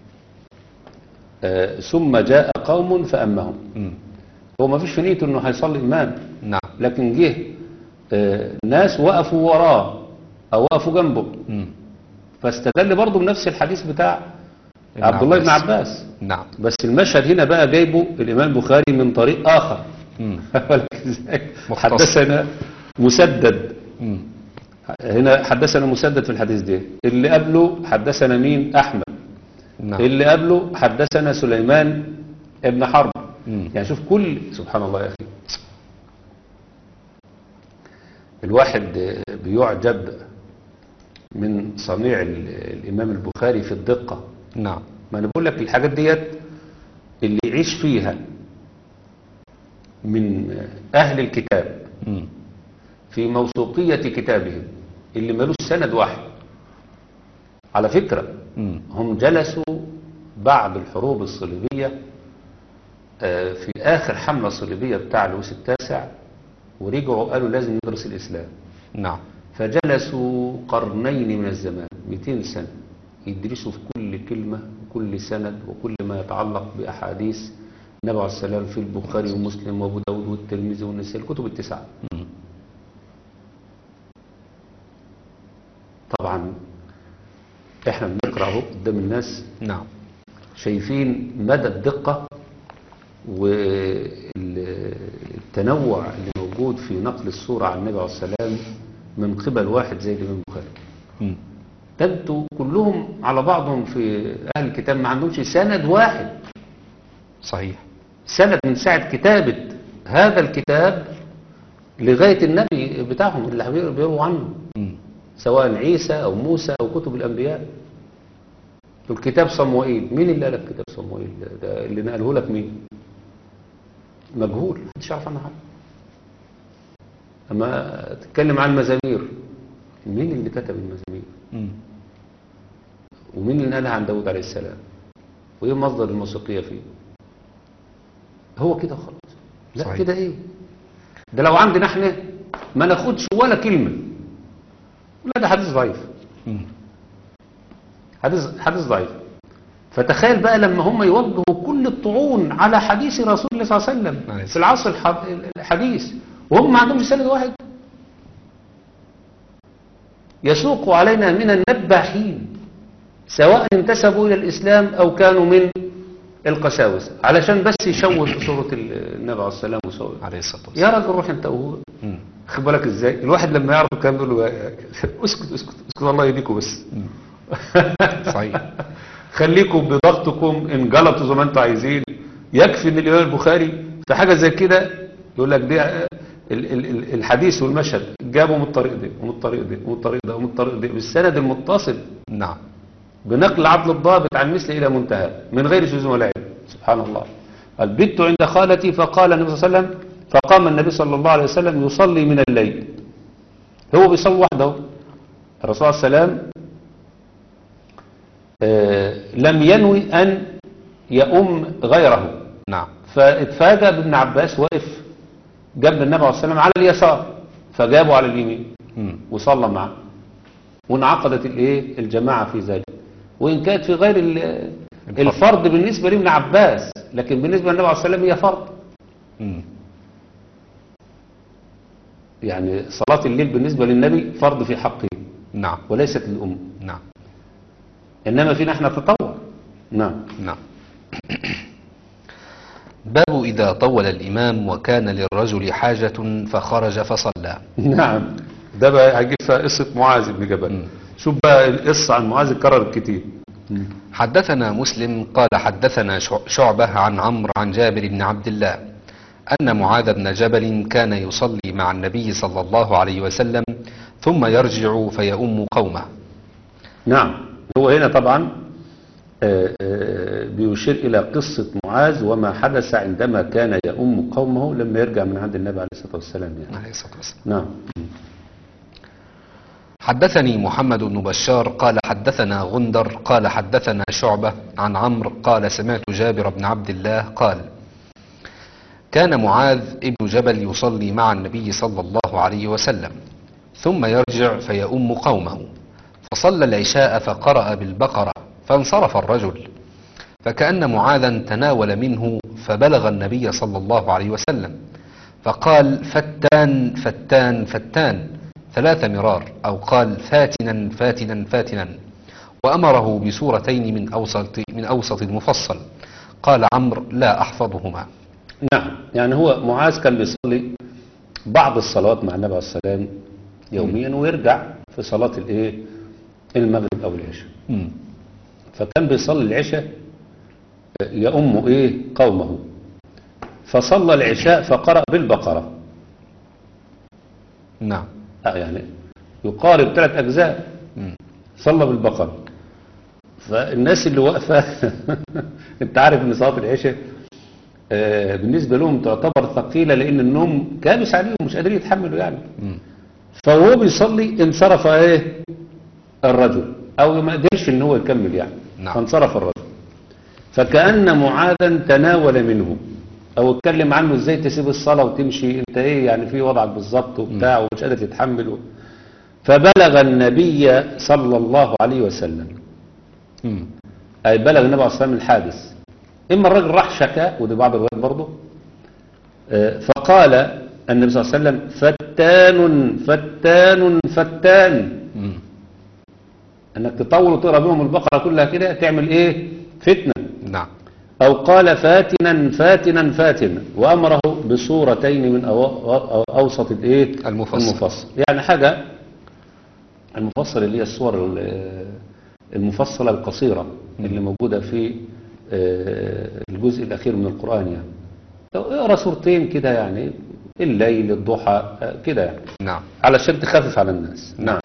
آه، ثم جاء قوم فأمهم مم. هو ما فيش في نيته انه هيصلي امام نعم لكن جه آه، ناس وقفوا وراه او وقفوا جنبه مم. فاستدل برضه بنفس الحديث بتاع ابن عبد الله بن عباس. عباس نعم بس المشهد هنا بقى جايبه الامام البخاري من طريق اخر مم. ولكن إزاي؟ مختصر. حدثنا مسدد مم. هنا حدثنا مسدد في الحديث ده اللي قبله حدثنا مين احمد نعم. اللي قبله حدثنا سليمان ابن حرب مم. يعني شوف كل سبحان الله يا أخي الواحد بيعجب من صنيع ال- الإمام البخاري في الدقة نعم ما أنا بقول لك الحاجات ديت اللي يعيش فيها من أهل الكتاب مم. في موثوقية كتابهم اللي ملوش سند واحد على فكرة مم. هم جلسوا بعد الحروب الصليبية آه، في آخر حملة صليبية بتاع لويس التاسع ورجعوا قالوا لازم ندرس الإسلام نعم فجلسوا قرنين من الزمان 200 سنة يدرسوا في كل كلمة وكل سند وكل ما يتعلق بأحاديث النبي عليه السلام في البخاري ومسلم وابو داود والترمذي والنسائي الكتب التسعة مم. طبعا احنا بنقرأ اهو قدام الناس نعم شايفين مدى الدقة والتنوع اللي موجود في نقل الصورة عن النبي عليه السلام من قبل واحد زي الإمام البخاري مم. ده انتوا كلهم على بعضهم في أهل الكتاب ما عندهمش سند واحد صحيح سند من ساعة كتابة هذا الكتاب لغاية النبي بتاعهم اللي بيرووا عنه مم. سواء عيسى أو موسى أو كتب الأنبياء الكتاب صموئيل مين اللي قال لك كتاب صموئيل ده, ده اللي نقله لك مين مجهول محدش يعرف عنه حاجة أما تتكلم عن المزامير مين اللي كتب المزامير مم. ومين اللي نقلها عن داود عليه السلام وايه مصدر الموسيقية فيه هو كده خلاص لا صحيح. كده ايه ده لو عندنا احنا ما ناخدش ولا كلمة لا ده حديث ضعيف مم. حديث حديث ضعيف فتخيل بقى لما هم يوجهوا كل الطعون على حديث رسول الله صلى الله عليه عليه وسلم في السلام. العصر الح- الحديث وهم ما عندهمش سند واحد يسوق علينا من النباحين سواء انتسبوا إلى الإسلام أو كانوا من القساوسة علشان بس يشوه صورة النبي عليه السلام وصورة عليه الصلاة والسلام يا راجل روح انت وهو مم. خد بالك ازاي الواحد لما يعرف الكلام يقول له اسكت اسكت اسكت الله يهديكم بس صحيح خليكم بضغطكم ان جلطوا زي ما انتوا عايزين يكفي ان الامام البخاري في حاجه زي كده يقول لك دي ال- ال- ال- الحديث والمشهد جابوا من الطريق ده ومن الطريق ده ومن الطريق ده ومن الطريق ده بالسند المتصل نعم بنقل عدل الضابط عن مثل الى منتهى من غير شذوذ ولا عيب سبحان الله قال بت عند خالتي فقال النبي صلى الله عليه وسلم فقام النبي صلى الله عليه وسلم يصلي من الليل هو بيصلي وحده الرسول صلى الله عليه وسلم آه، لم ينوي أن يؤم غيره نعم فاتفاجأ بابن عباس واقف جنب النبي عليه السلام على اليسار فجابه على اليمين مم. وصلى معه وانعقدت الايه الجماعة في ذلك وإن كانت في غير ال- الفرض. الفرض بالنسبة لابن عباس لكن بالنسبة للنبي عليه السلام هي فرض مم. يعني صلاة الليل بالنسبة للنبي فرض في حقه نعم وليست للأم نعم إنما فينا احنا تطور نعم نعم باب إذا طول الإمام وكان للرجل حاجة فخرج فصلى نعم ده بقى هجيب فيها قصة معاذ بن جبل مم. شوف بقى القصة عن معاذ اتكررت كتير حدثنا مسلم قال حدثنا شع- شعبة عن عمرو عن جابر بن عبد الله أن معاذ بن جبل كان يصلي مع النبي صلى الله عليه وسلم ثم يرجع فيؤم قومه نعم هو هنا طبعا آه، آه، بيشير إلى قصة معاذ وما حدث عندما كان يؤم قومه لما يرجع من عند النبي عليه الصلاة والسلام يعني عليه الصلاة والسلام نعم حدثني محمد بن بشار قال حدثنا غندر قال حدثنا شعبة عن عمرو قال سمعت جابر بن عبد الله قال كان معاذ ابن جبل يصلي مع النبي صلى الله عليه وسلم ثم يرجع فيؤم قومه فصلى العشاء فقرأ بالبقرة فانصرف الرجل فكأن معاذا تناول منه فبلغ النبي صلى الله عليه وسلم فقال فتان فتان فتان ثلاث مرار أو قال فاتنا فاتنا فاتنا وأمره بسورتين من أوسط من أوسط المفصل قال عمرو لا أحفظهما نعم يعني هو معاذ كان بيصلي بعض الصلوات مع النبي عليه السلام يوميا ويرجع في صلاة الايه المغرب او العشاء مم. فكان بيصلي العشاء يؤم إيه قومه فصلى العشاء فقرأ بالبقرة نعم آه يعني يقارب ثلاث أجزاء مم. صلى بالبقرة فالناس اللي واقفة انت عارف ان صلاة العشاء آه، بالنسبة لهم تعتبر ثقيلة لان النوم كابس عليهم مش قادرين يتحملوا يعني مم. فهو بيصلي انصرف ايه الرجل او ما قدرش ان هو يكمل يعني نعم. فانصرف الرجل فكأن معاذا تناول منه او اتكلم عنه ازاي تسيب الصلاة وتمشي انت ايه يعني في وضعك بالظبط وبتاع ومش قادر تتحمل فبلغ النبي صلى الله عليه وسلم مم. أي بلغ النبي عليه الصلاة والسلام الحادث إما الرجل راح شكا ودي بعض الروايات برضه آه، فقال النبي صلى الله عليه وسلم فتان فتان فتان مم. انك تطول وتقرا بهم البقره كلها كده تعمل ايه فتنه نعم او قال فاتنا فاتنا فاتنا وامره بصورتين من أو أو اوسط الايه المفصل. المفصل يعني حاجه المفصل اللي هي الصور ال- المفصله القصيره اللي موجوده في آه، الجزء الاخير من القران يعني لو اقرا سورتين كده يعني الليل الضحى آه، كده يعني نعم علشان تخفف على الناس نعم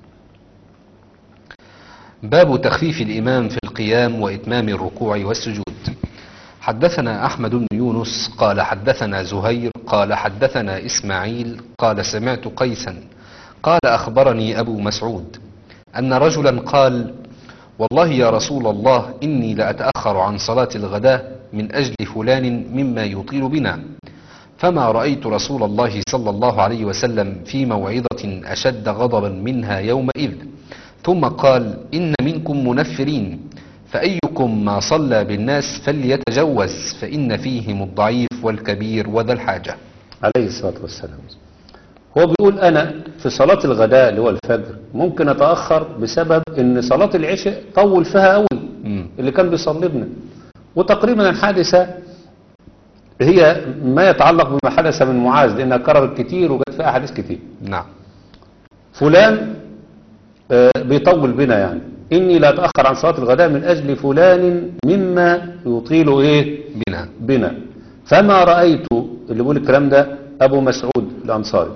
باب تخفيف الإمام في القيام وإتمام الركوع والسجود حدثنا أحمد بن يونس قال حدثنا زهير قال حدثنا إسماعيل قال سمعت قيسا قال أخبرني أبو مسعود أن رجلا قال والله يا رسول الله إني لأتأخر عن صلاة الغداء من أجل فلان مما يطيل بنا فما رأيت رسول الله صلى الله عليه وسلم في موعظة أشد غضبا منها يومئذ ثم قال إن منكم منفرين فأيكم ما صلى بالناس فليتجوز فإن فيهم الضعيف والكبير وذا الحاجة عليه الصلاة والسلام هو بيقول أنا في صلاة الغداء اللي هو الفجر ممكن أتأخر بسبب إن صلاة العشاء طول فيها قوي مم. اللي كان بيصلي بنا وتقريبا الحادثة هي ما يتعلق بما حدث من معاذ لأنها كررت كتير وجت فيها أحاديث كتير نعم فلان آه، بيطول بنا يعني إني لا أتأخر عن صلاة الغداء من أجل فلان مما يطيل إيه بنا بنا فما رأيت اللي بيقول الكلام ده أبو مسعود الأنصاري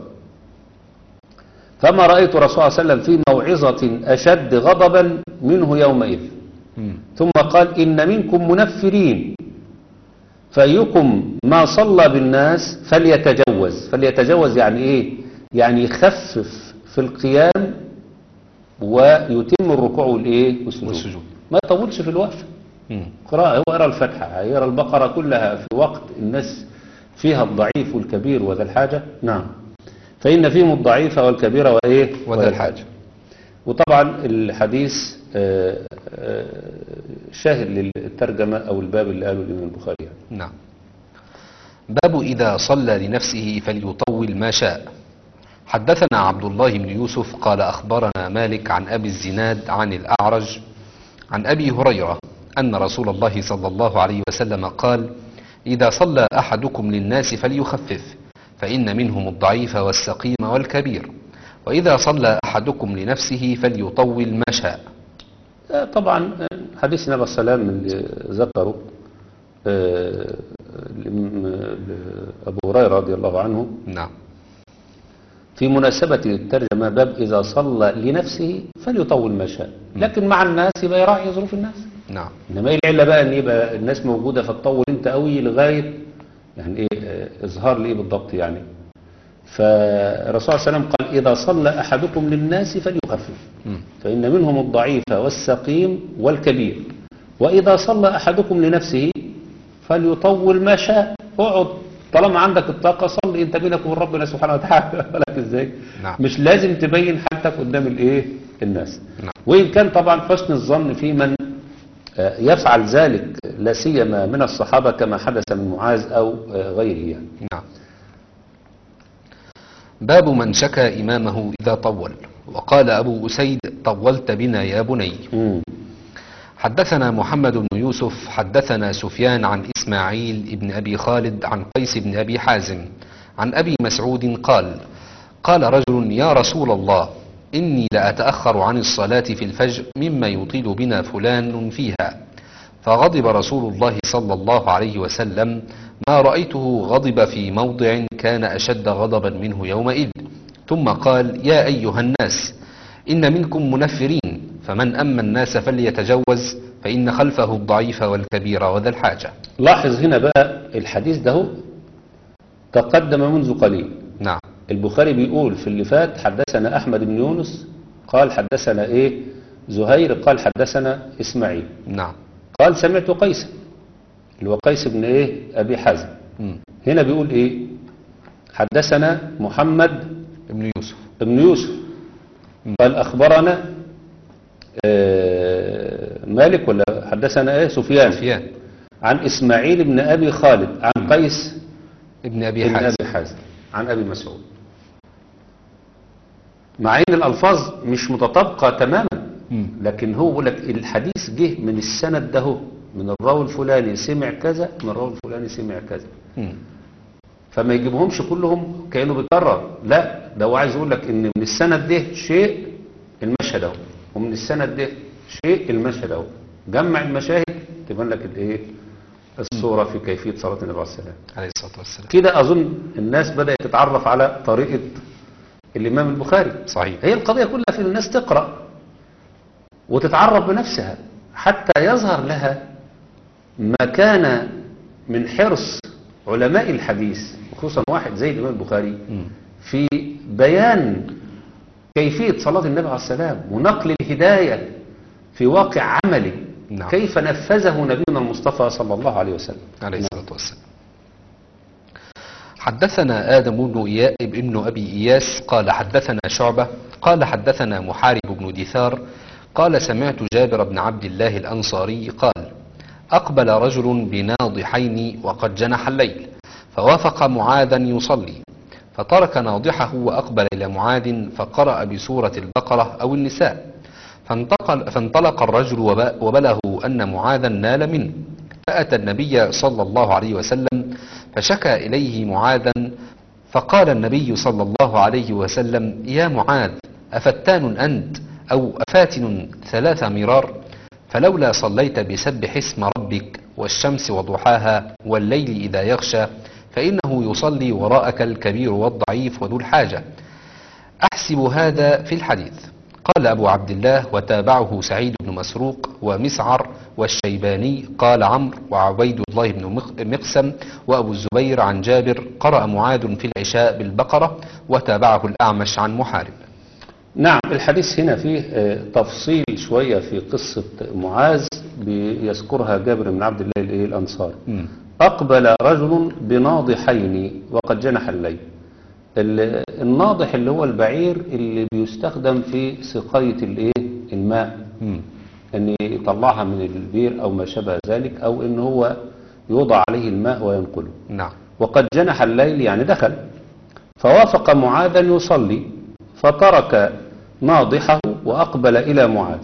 فما رأيت رسول الله صلى الله عليه وسلم في موعظة أشد غضبا منه يومئذ مم. ثم قال إن منكم منفرين فأيكم ما صلى بالناس فليتجوز فليتجوز يعني إيه يعني يخفف في القيام ويتم الركوع والإيه والسجود, والسجود. ما يطولش في الوقفة مم. قراءة هو يرى الفتحة يرى البقرة كلها في وقت الناس فيها الضعيف والكبير وذا الحاجة نعم فإن فيهم الضعيف والكبير وإيه وذا الحاجة وطبعا الحديث آه، آه، شاهد للترجمة أو الباب اللي قاله الإمام البخاري يعني. نعم باب إذا صلى لنفسه فليطول ما شاء حدثنا عبد الله بن يوسف قال أخبرنا مالك عن أبي الزناد عن الأعرج عن أبي هريرة أن رسول الله صلى الله عليه وسلم قال إذا صلى أحدكم للناس فليخفف فإن منهم الضعيف والسقيم والكبير وإذا صلى أحدكم لنفسه فليطول ما شاء آه، طبعا آه، حديث النبي صلى الله عليه وسلم اللي ذكره آه، لم- لأبو هريرة رضي الله عنه نعم في مناسبة الترجمة باب إذا صلى لنفسه فليطول ما شاء لكن مع الناس يبقى يراعي ظروف الناس نعم إنما إيه العلة بقى إن يبقى الناس موجودة فتطول أنت قوي لغاية يعني إيه آه، إظهار لإيه بالضبط يعني فالرسول صلى الله عليه وسلم قال إذا صلى أحدكم للناس فليخفف مم. فإن منهم الضعيف والسقيم والكبير وإذا صلى أحدكم لنفسه فليطول ما شاء اقعد طالما عندك الطاقة صلي انت بينك وبين ربنا سبحانه وتعالى بالك ازاي نعم. مش لازم تبين حالتك قدام الايه الناس نعم. وإن كان طبعا حسن الظن في من آه، يفعل ذلك لا سيما من الصحابة كما حدث من معاذ أو آه، غيره يعني نعم باب من شكى إمامه إذا طول وقال أبو أسيد طولت بنا يا بني مم. حدثنا محمد بن يوسف حدثنا سفيان عن إسماعيل بن أبي خالد عن قيس بن أبي حازم عن أبي مسعود قال قال رجل يا رسول الله إني لأتأخر عن الصلاة في الفجر مما يطيل بنا فلان فيها فغضب رسول الله صلى الله عليه وسلم ما رأيته غضب في موضع كان أشد غضبا منه يومئذ ثم قال يا أيها الناس إن منكم منفرين فمن أما الناس فليتجوز فإن خلفه الضعيف والكبير وذا الحاجة لاحظ هنا بقى الحديث ده هو تقدم منذ قليل نعم البخاري بيقول في اللي فات حدثنا أحمد بن يونس قال حدثنا إيه زهير قال حدثنا إسماعيل نعم قال سمعت قيس اللي هو قيس بن إيه أبي حازم مم. هنا بيقول إيه حدثنا محمد ابن يوسف بن يوسف قال أخبرنا آه، مالك ولا حدثنا إيه سفيان سفيان عن إسماعيل بن أبي خالد عن قيس ابن أبي ابن حازم أبي حازم عن أبي مسعود مع ان الالفاظ مش متطابقه تماما مم. لكن هو بيقول لك الحديث جه من السند ده هو من الراوي الفلاني سمع كذا من الراوي الفلاني سمع كذا مم. فما يجيبهمش كلهم كانه بيكرر لا ده هو عايز يقول لك ان من السند ده شيء المشهد اهو ومن السند ده شيء المشهد اهو جمع المشاهد تبان لك الايه الصوره في كيفيه صلاه النبي عليه السلام عليه الصلاة والسلام كده اظن الناس بدات تتعرف على طريقه الامام البخاري صحيح هي القضيه كلها في الناس تقرا وتتعرف بنفسها حتى يظهر لها ما كان من حرص علماء الحديث خصوصا واحد زي الامام البخاري مم. في بيان كيفيه صلاه النبي عليه السلام ونقل الهدايه في واقع عملي نعم. كيف نفذه نبينا المصطفى صلى الله عليه وسلم عليه الصلاة والسلام حدثنا آدم بن, إيا... ابن أبي إياس قال حدثنا شعبة قال حدثنا محارب بن دثار قال سمعت جابر بن عبد الله الأنصاري قال أقبل رجل بناضحين وقد جنح الليل فوافق معاذا يصلي فترك ناضحه وأقبل إلى معاذ فقرأ بسورة البقرة أو النساء فانتقل فانطلق الرجل وب- وبلغوا أن معاذا نال منه فأتى النبي صلى الله عليه وسلم فشكى إليه معاذا فقال النبي صلى الله عليه وسلم يا معاذ أفتان أنت أو أفاتن ثلاث مرار فلولا صليت بسبح اسم ربك والشمس وضحاها والليل إذا يغشى فإنه يصلي وراءك الكبير والضعيف وذو الحاجة أحسب هذا في الحديث قال أبو عبد الله وتابعه سعيد بن مسروق ومسعر والشيباني قال عمرو وعبيد الله بن مق- مقسم وأبو الزبير عن جابر قرأ معاذ في العشاء بالبقرة وتابعه الأعمش عن محارب نعم الحديث هنا فيه آه، تفصيل شوية في قصة معاذ بيذكرها جابر بن عبد الله الإيه الأنصاري أقبل رجل بناضحين وقد جنح الليل ال- الناضح اللي هو البعير اللي بيستخدم في سقاية الإيه الماء أن يطلعها من البير أو ما شابه ذلك أو أن هو يوضع عليه الماء وينقله نعم وقد جنح الليل يعني دخل فوافق معاذا يصلي فترك ناضحه وأقبل إلى معاذ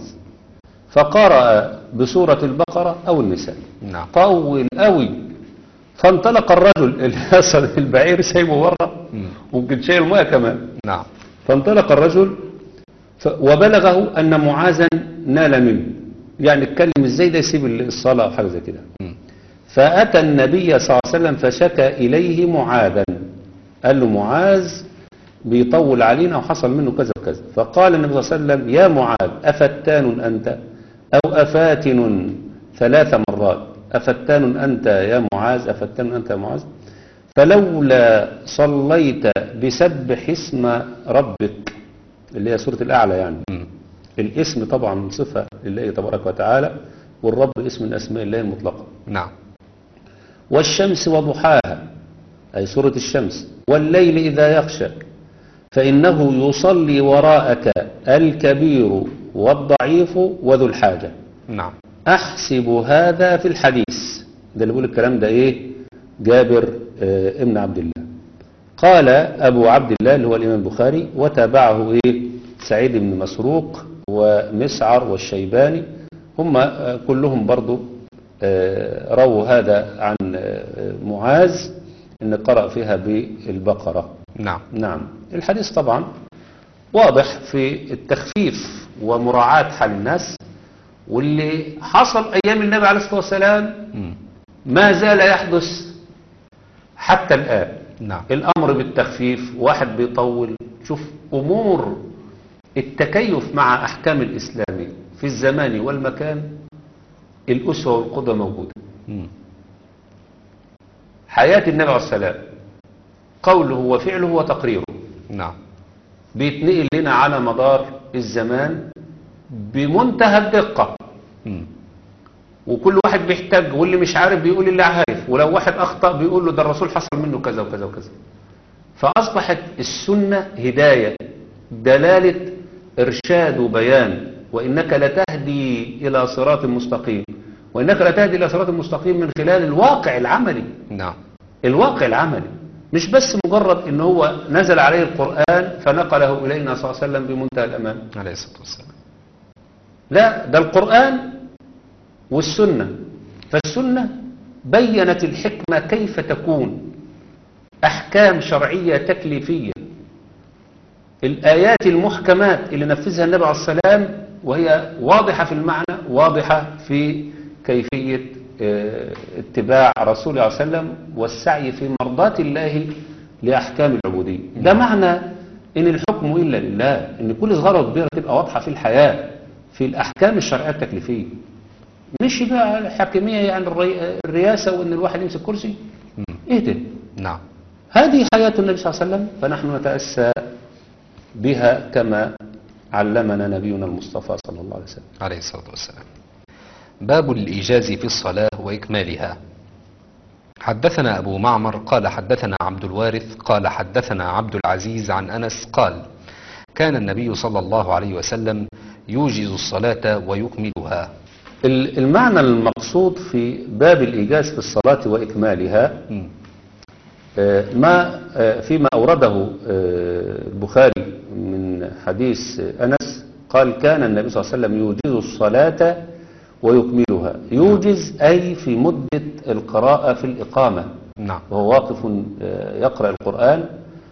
فقرأ بسورة البقرة أو النساء نعم طول قوي فانطلق الرجل اللي يصل البعير سايبه بره ممكن شايل الماء كمان نعم فانطلق الرجل ف... وبلغه أن معاذا نال منه يعني اتكلم ازاي ده يسيب الصلاة أو حاجة زي كده مم. فأتى النبي صلى الله عليه وسلم فشكى إليه معاذا قال له معاذ بيطول علينا وحصل منه كذا وكذا فقال النبي صلى الله عليه وسلم يا معاذ أفتان أنت أو أفاتن ثلاث مرات أفتان أنت يا معاذ أفتان أنت يا معاذ فلولا صليت بسبح اسم ربك اللي هي سورة الأعلى يعني مم. الاسم طبعا صفة لله تبارك وتعالى والرب اسم من أسماء الله المطلقة نعم والشمس وضحاها أي سورة الشمس والليل إذا يغشى فإنه يصلي وراءك الكبير والضعيف وذو الحاجة نعم أحسب هذا في الحديث ده اللي بيقول الكلام ده إيه جابر آه ابن عبد الله قال أبو عبد الله اللي هو الإمام البخاري وتابعه إيه سعيد بن مسروق ومسعر والشيباني هم آه كلهم برضو آه رووا هذا عن آه معاذ إن قرأ فيها بالبقرة نعم نعم الحديث طبعا واضح في التخفيف ومراعاة حال الناس واللي حصل أيام النبي عليه الصلاة والسلام مم. ما زال يحدث حتى الآن نعم الأمر بالتخفيف واحد بيطول شوف أمور التكيف مع أحكام الإسلام في الزمان والمكان الأسوة والقدوة موجودة مم. حياة النبي عليه السلام قوله وفعله وتقريره نعم بيتنقل لنا على مدار الزمان بمنتهى الدقة مم. وكل واحد بيحتاج واللي مش عارف بيقول اللي عارف ولو واحد أخطأ بيقول له ده الرسول حصل منه كذا وكذا وكذا فأصبحت السنة هداية دلالة إرشاد وبيان وإنك لتهدي إلى صراط مستقيم وإنك لتهدي إلى صراط مستقيم من خلال الواقع العملي نعم الواقع العملي مش بس مجرد ان هو نزل عليه القرآن فنقله إلينا صلى الله عليه وسلم بمنتهى الأمان عليه الصلاة والسلام لا ده القرآن والسنة فالسنة بينت الحكمة كيف تكون أحكام شرعية تكليفية الآيات المحكمات اللي نفذها النبي عليه السلام وهي واضحة في المعنى واضحة في كيفية آه، اتباع رسول الله صلى الله عليه وسلم والسعي في مرضاة الله لأحكام العبودية ده معنى إن الحكم إلا لله إن كل صغيرة وكبيرة تبقى واضحة في الحياة في الأحكام الشرعية التكليفية مش بقى الحاكمية يعني الري- الرئاسة وإن الواحد يمسك كرسي مم. إيه ده نعم هذه حياة النبي صلى الله عليه وسلم فنحن نتأسى بها كما علمنا نبينا المصطفى صلى الله عليه وسلم عليه الصلاة والسلام باب الإيجاز في الصلاة وإكمالها حدثنا أبو معمر قال حدثنا عبد الوارث قال حدثنا عبد العزيز عن أنس قال كان النبي صلى الله عليه وسلم يوجز الصلاة ويكملها ال- المعنى المقصود في باب الإيجاز في الصلاة وإكمالها مم. آه، ما آه، فيما أورده آه، البخاري من حديث أنس قال كان النبي صلى الله عليه وسلم يوجز الصلاة ويكملها يوجز أي في مدة القراءة في الإقامة نعم وهو واقف آه، يقرأ القرآن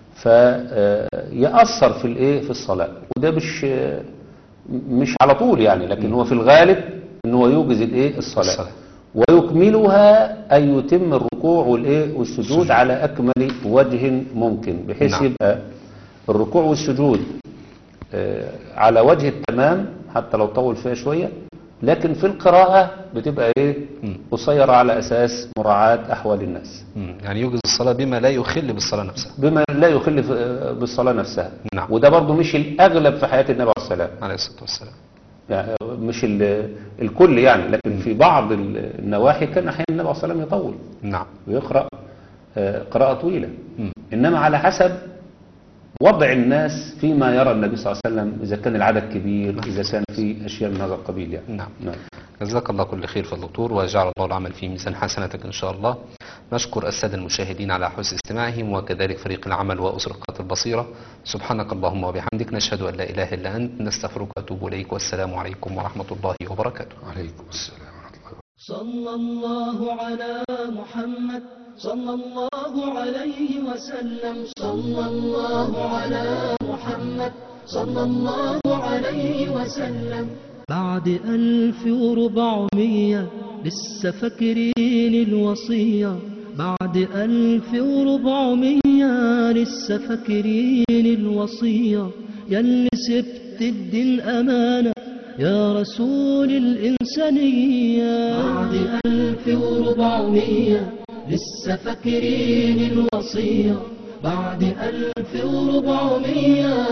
فيأثر في الايه في الصلاة وده مش آه، مش على طول يعني لكن هو في الغالب ان هو يوجز الايه الصلاة الصلاة. ويكملها أي يتم الركوع والايه والسجود على أكمل وجه ممكن بحيث نعم. يبقى الركوع والسجود آه، على وجه التمام حتى لو طول فيها شوية لكن في القراءة بتبقى ايه مم. قصيرة على أساس مراعاة أحوال الناس مم. يعني يوجز الصلاة بما لا يخل بالصلاة نفسها بما لا يخل في- بالصلاة نفسها نعم. وده برضو مش الأغلب في حياة النبي عليه السلام عليه الصلاة والسلام يعني مش ال- الكل يعني لكن في بعض ال- النواحي كان أحيانا النبي عليه السلام يطول نعم ويقرأ آه، قراءة طويلة مم. إنما على حسب وضع الناس فيما يرى النبي صلى الله عليه وسلم إذا كان العدد كبير إذا كان في أشياء من هذا القبيل يعني نعم نعم جزاك الله كل خير في الدكتور وجعل الله العمل في ميزان حسناتك إن شاء الله نشكر السادة المشاهدين على حسن استماعهم وكذلك فريق العمل وأسر قناة البصيرة سبحانك اللهم وبحمدك نشهد أن لا إله إلا أنت نستغفرك وأتوب إليك والسلام عليكم ورحمة الله وبركاته عليكم السلام ورحمة الله صلى الله على محمد صلى الله عليه وسلم صلى الله على محمد صلى الله عليه وسلم بعد ألف وربعمية لسه فاكرين الوصية بعد ألف وربعمية لسه فاكرين الوصية ياللي سبت الدين أمانة يا رسول الإنسانية بعد ألف وربعمية لسه فاكرين الوصية بعد ألف وربعمية